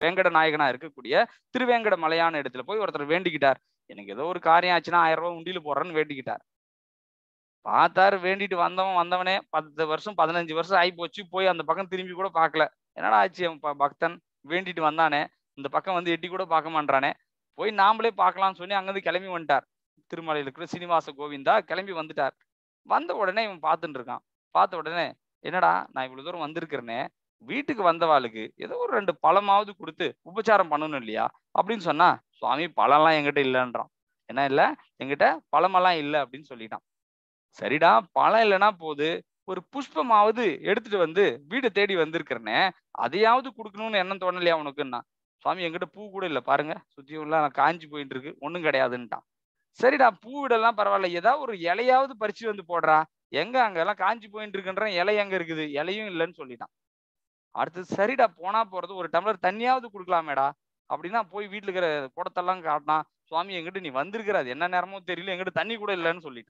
வேங்கட நாயகனா இருக்கக்கூடிய திருவேங்கட மலையான இடத்துல போய் ஒருத்தர் வேண்டிக்கிட்டார் எனக்கு ஏதோ ஒரு காரியம் ஆச்சுன்னா ஆயிரம் ரூபாய் உண்டியில போடுறேன்னு வேண்டிக்கிட்டார் பார்த்தாரு வேண்டிட்டு வந்தவன் வந்தவனே பத்து வருஷம் பதினஞ்சு வருஷம் ஆகி போச்சு போய் அந்த பக்கம் திரும்பி கூட பார்க்கல என்னடா ஆச்சு அவன் ப- பக்தன் வேண்டிட்டு வந்தானே இந்த பக்கம் வந்து எட்டி கூட பார்க்க மாட்டானே போய் நாமளே பார்க்கலாம்னு சொல்லி அங்கிருந்து கிளம்பி வந்துட்டார் திருமலையில் இருக்கிற சீனிவாச கோவிந்தா கிளம்பி வந்துட்டார் வந்த உடனே இவன் பார்த்துட்டு இருக்கான் பார்த்த உடனே என்னடா நான் இவ்வளவு தூரம் வந்திருக்கிறேனே வீட்டுக்கு வந்தவாளுக்கு ஏதோ ஒரு ரெண்டு பழமாவது கொடுத்து உபச்சாரம் பண்ணணும் இல்லையா அப்படின்னு சொன்னா சுவாமி பழம்லாம் என்கிட்ட இல்லைன்றான் என்ன இல்ல என்கிட்ட பழமெல்லாம் இல்லை அப்படின்னு சொல்லிட்டான் சரிடா பழம் இல்லைன்னா போது ஒரு புஷ்பமாவது எடுத்துட்டு வந்து வீடு தேடி வந்திருக்கிறனே அதையாவது கொடுக்கணும்னு எண்ணம் தோணலையா உனக்குன்னா சுவாமி என்கிட்ட பூ கூட இல்லை பாருங்க சுத்தி உள்ள காஞ்சி போயிட்டு இருக்கு ஒண்ணும் கிடையாதுன்ட்டான் சரிடா பூ விடலாம் பரவாயில்ல ஏதாவது ஒரு இலையாவது பறிச்சு வந்து போடுறா எங்க அங்க எல்லாம் காஞ்சி போயிட்டு இருக்குன்ற இலை எங்க இருக்குது இலையும் இல்லைன்னு சொல்லிட்டான் அடுத்து சரிடா போனா போறது ஒரு டம்ளர் தண்ணியாவது கொடுக்கலாமேடா அப்படின்னா போய் வீட்டுல இருக்கிற குடத்தெல்லாம் காட்டினா சுவாமி எங்கிட்ட நீ வந்திருக்கிற அது என்ன நேரமோ தெரியல எங்கிட்ட தண்ணி கூட இல்லைன்னு சொல்லிட்டு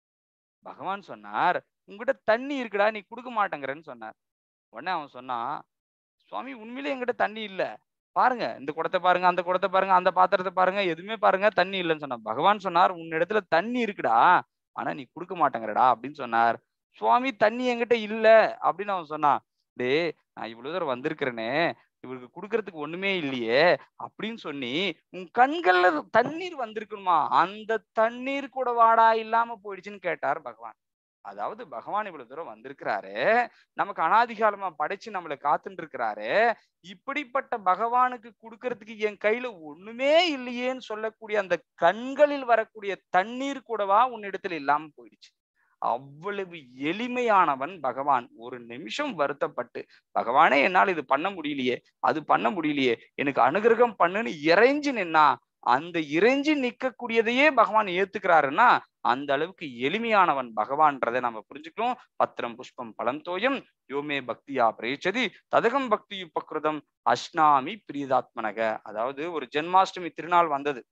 பகவான் சொன்னார் உங்ககிட்ட தண்ணி இருக்குடா நீ கொடுக்க மாட்டேங்கிறன்னு சொன்னார் உடனே அவன் சொன்னான் சுவாமி உண்மையிலே என்கிட்ட தண்ணி இல்ல பாருங்க இந்த குடத்தை பாருங்க அந்த குடத்தை பாருங்க அந்த பாத்திரத்தை பாருங்க எதுவுமே பாருங்க தண்ணி இல்லைன்னு சொன்னான் பகவான் சொன்னார் உன்னிடத்துல தண்ணி இருக்குடா ஆனா நீ கொடுக்க மாட்டேங்கிறடா அப்படின்னு சொன்னார் சுவாமி தண்ணி என்கிட்ட இல்ல அப்படின்னு அவன் சொன்னான் டே நான் இவ்வளவு தூரம் வந்திருக்கிறேனே இவருக்கு கொடுக்கறதுக்கு ஒண்ணுமே இல்லையே அப்படின்னு சொல்லி உன் கண்கள்ல தண்ணீர் வந்திருக்கணுமா அந்த தண்ணீர் கூட வாடா இல்லாம போயிடுச்சுன்னு கேட்டார் பகவான் அதாவது பகவான் இவ்வளவு தூரம் வந்திருக்கிறாரு நமக்கு அனாதிகாலமா படைச்சு நம்மளை காத்துட்டு இருக்கிறாரு இப்படிப்பட்ட பகவானுக்கு கொடுக்கறதுக்கு என் கையில ஒண்ணுமே இல்லையேன்னு சொல்லக்கூடிய அந்த கண்களில் வரக்கூடிய தண்ணீர் கூடவா உன்னிடத்துல இல்லாம போயிடுச்சு அவ்வளவு எளிமையானவன் பகவான் ஒரு நிமிஷம் வருத்தப்பட்டு பகவானே என்னால் இது பண்ண முடியலையே அது பண்ண முடியலையே எனக்கு அனுகிரகம் பண்ணுன்னு இறைஞ்சு நின்னா அந்த இறைஞ்சி நிக்கக்கூடியதையே பகவான் ஏத்துக்கிறாருன்னா அந்த அளவுக்கு எளிமையானவன் பகவான்றதை நம்ம புரிஞ்சுக்கணும் பத்திரம் புஷ்பம் பலம் தோயம் யோமே பக்தியா பிரேச்சதி ததகம் பக்தி உபகிருதம் அஷ்னாமி பிரியதாத்மனக அதாவது ஒரு ஜென்மாஷ்டமி திருநாள் வந்தது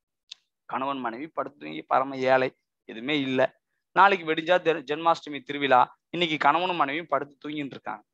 கணவன் மனைவி படுத்து பரம ஏழை எதுவுமே இல்லை நாளைக்கு வெடிஞ்சா தெ- ஜென்மாஷ்டமி திருவிழா இன்னைக்கு கணவனும் மனைவியும் படுத்து தூங்கிட்டு இருக்காங்க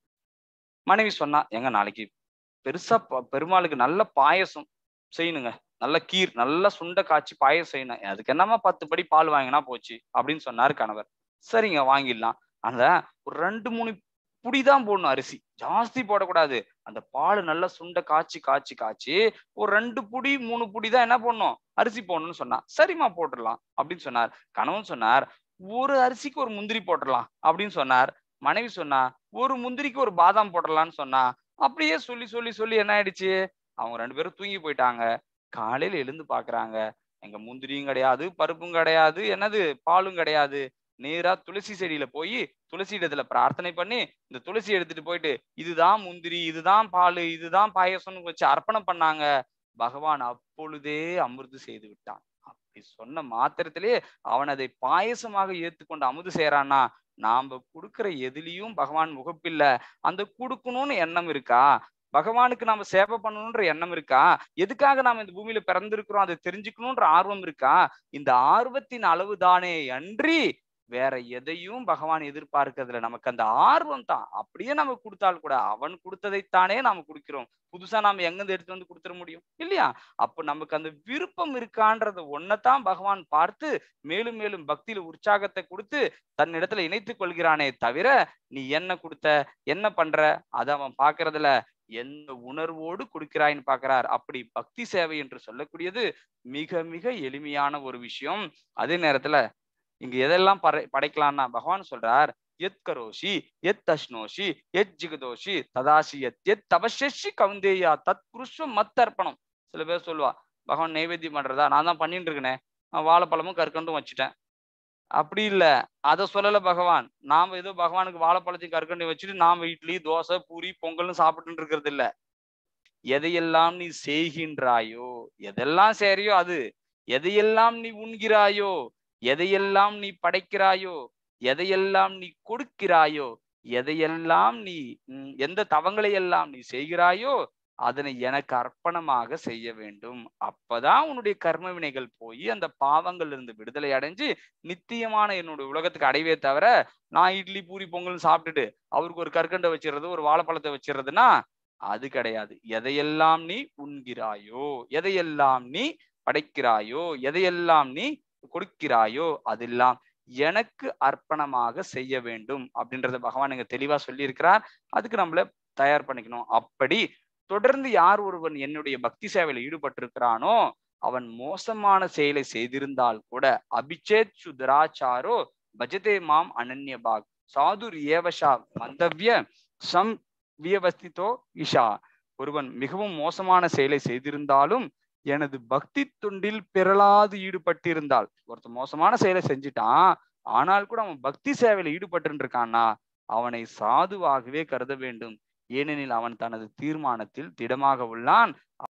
மனைவி சொன்னா எங்க நாளைக்கு பெருசா ப- பெருமாளுக்கு நல்ல பாயசம் செய்யணுங்க நல்ல கீர் நல்ல சுண்டை காய்ச்சி பாயசம் செய்யணும் அதுக்கு என்னமா பத்து படி பால் வாங்கினா போச்சு அப்படின்னு சொன்னாரு கணவர் சரிங்க வாங்கிடலாம் அந்த ஒரு ரெண்டு மூணு புடி தான் போடணும் அரிசி ஜாஸ்தி போடக்கூடாது அந்த பால் நல்லா சுண்டை காய்ச்சி காய்ச்சி காய்ச்சி ஒரு ரெண்டு புடி மூணு புடி தான் என்ன போடணும் அரிசி போடணும்னு சொன்னா சரிம்மா போட்டுடலாம் அப்படின்னு சொன்னார் கணவன் சொன்னார் ஒரு அரிசிக்கு ஒரு முந்திரி போட்டுடலாம் அப்படின்னு சொன்னார் மனைவி சொன்னா ஒரு முந்திரிக்கு ஒரு பாதாம் போட்டுடலாம்னு சொன்னா அப்படியே சொல்லி சொல்லி சொல்லி என்ன ஆயிடுச்சு அவங்க ரெண்டு பேரும் தூங்கி போயிட்டாங்க காலையில எழுந்து பாக்குறாங்க எங்க முந்திரியும் கிடையாது பருப்பும் கிடையாது என்னது பாலும் கிடையாது நேரா துளசி செடியில போய் துளசி இடத்துல பிரார்த்தனை பண்ணி இந்த துளசி எடுத்துட்டு போயிட்டு இதுதான் முந்திரி இதுதான் பால் இதுதான் பாயசம்னு வச்சு அர்ப்பணம் பண்ணாங்க பகவான் அப்பொழுதே அமிர்து செய்து விட்டான் அப்படி சொன்ன மாத்திரத்திலே அவன் அதை பாயசமாக ஏத்துக்கொண்டு அமுது செய்யறான்னா நாம கொடுக்கிற எதுலயும் பகவான் முகப்பில்ல அந்த கொடுக்கணும்னு எண்ணம் இருக்கா பகவானுக்கு நாம சேவை பண்ணணுன்ற எண்ணம் இருக்கா எதுக்காக நாம இந்த பூமியில பிறந்திருக்கிறோம் அதை தெரிஞ்சுக்கணுன்ற ஆர்வம் இருக்கா இந்த ஆர்வத்தின் அளவு தானே அன்றி வேற எதையும் பகவான் எதிர்பார்க்கறதுல நமக்கு அந்த ஆர்வம் தான் அப்படியே நம்ம கொடுத்தால் கூட அவன் கொடுத்ததைத்தானே நாம குடிக்கிறோம் புதுசா நாம எங்கிருந்து எடுத்து வந்து கொடுத்துட முடியும் இல்லையா அப்ப நமக்கு அந்த விருப்பம் இருக்கான்றத ஒன்னதான் பகவான் பார்த்து மேலும் மேலும் பக்தியில உற்சாகத்தை கொடுத்து தன்னிடத்துல இணைத்துக் கொள்கிறானே தவிர நீ என்ன கொடுத்த என்ன பண்ற அதை அவன் பாக்குறதுல எந்த உணர்வோடு கொடுக்கிறாய்ன்னு பாக்குறார் அப்படி பக்தி சேவை என்று சொல்லக்கூடியது மிக மிக எளிமையான ஒரு விஷயம் அதே நேரத்துல இங்க எதெல்லாம் படை படைக்கலாம்னா பகவான் சொல்றார் எத் கரோஷி எத் அஷ்னோஷி எத் ஜிகதோஷி ததாசி எத் எத் தபஷி கவுந்தேயா தத் குருஷ்வ மத்தர்ப்பணம் சில பேர் சொல்லுவா பகவான் நைவேத்தியம் பண்றதா நான் தான் பண்ணிட்டு இருக்கேனே நான் வாழைப்பழமும் கற்கண்டும் வச்சுட்டேன் அப்படி இல்ல அத சொல்லல பகவான் நாம ஏதோ பகவானுக்கு வாழைப்பழத்தையும் கற்கண்டையும் வச்சுட்டு நாம இட்லி தோசை பூரி பொங்கல்னு சாப்பிட்டு இருக்கிறது இல்ல எதையெல்லாம் நீ செய்கின்றாயோ எதெல்லாம் சரியோ அது எதையெல்லாம் நீ உண்கிறாயோ எதையெல்லாம் நீ படைக்கிறாயோ எதையெல்லாம் நீ கொடுக்கிறாயோ எதையெல்லாம் நீ ம், எந்த தவங்களை எல்லாம் நீ செய்கிறாயோ அதனை எனக்கு அர்ப்பணமாக செய்ய வேண்டும் அப்பதான் உன்னுடைய கர்ம வினைகள் போய் அந்த பாவங்கள்ல இருந்து விடுதலை அடைஞ்சு நித்தியமான என்னுடைய உலகத்துக்கு அடைவே தவிர நான் இட்லி பூரி பொங்கல் சாப்பிட்டுட்டு அவருக்கு ஒரு கற்கண்டை வச்சிடுறது ஒரு வாழைப்பழத்தை வச்சிடுறதுன்னா அது கிடையாது எதையெல்லாம் நீ உண்கிறாயோ எதையெல்லாம் நீ படைக்கிறாயோ எதையெல்லாம் நீ கொடுக்கிறாயோ அதெல்லாம் எனக்கு அர்ப்பணமாக செய்ய வேண்டும் அப்படின்றத பகவான் இங்க தெளிவா சொல்லியிருக்கிறார் அதுக்கு நம்மள தயார் பண்ணிக்கணும் அப்படி தொடர்ந்து யார் ஒருவன் என்னுடைய பக்தி சேவையில ஈடுபட்டிருக்கிறானோ அவன் மோசமான செயலை செய்திருந்தால் கூட அபிச்சேத் சுதராச்சாரோ பஜதே மாம் அனன்யபாக் சாதுர் ஏவஷா மந்தவ்ய சம் வியவஸ்திதோ இஷா ஒருவன் மிகவும் மோசமான செயலை செய்திருந்தாலும் எனது பக்தி தொண்டில் பிறளாது ஈடுபட்டிருந்தால் ஒருத்தன் மோசமான செயலை செஞ்சுட்டான் ஆனால் கூட அவன் பக்தி சேவையில ஈடுபட்டு இருக்கான்னா அவனை சாதுவாகவே கருத வேண்டும் ஏனெனில் அவன் தனது தீர்மானத்தில் திடமாக உள்ளான்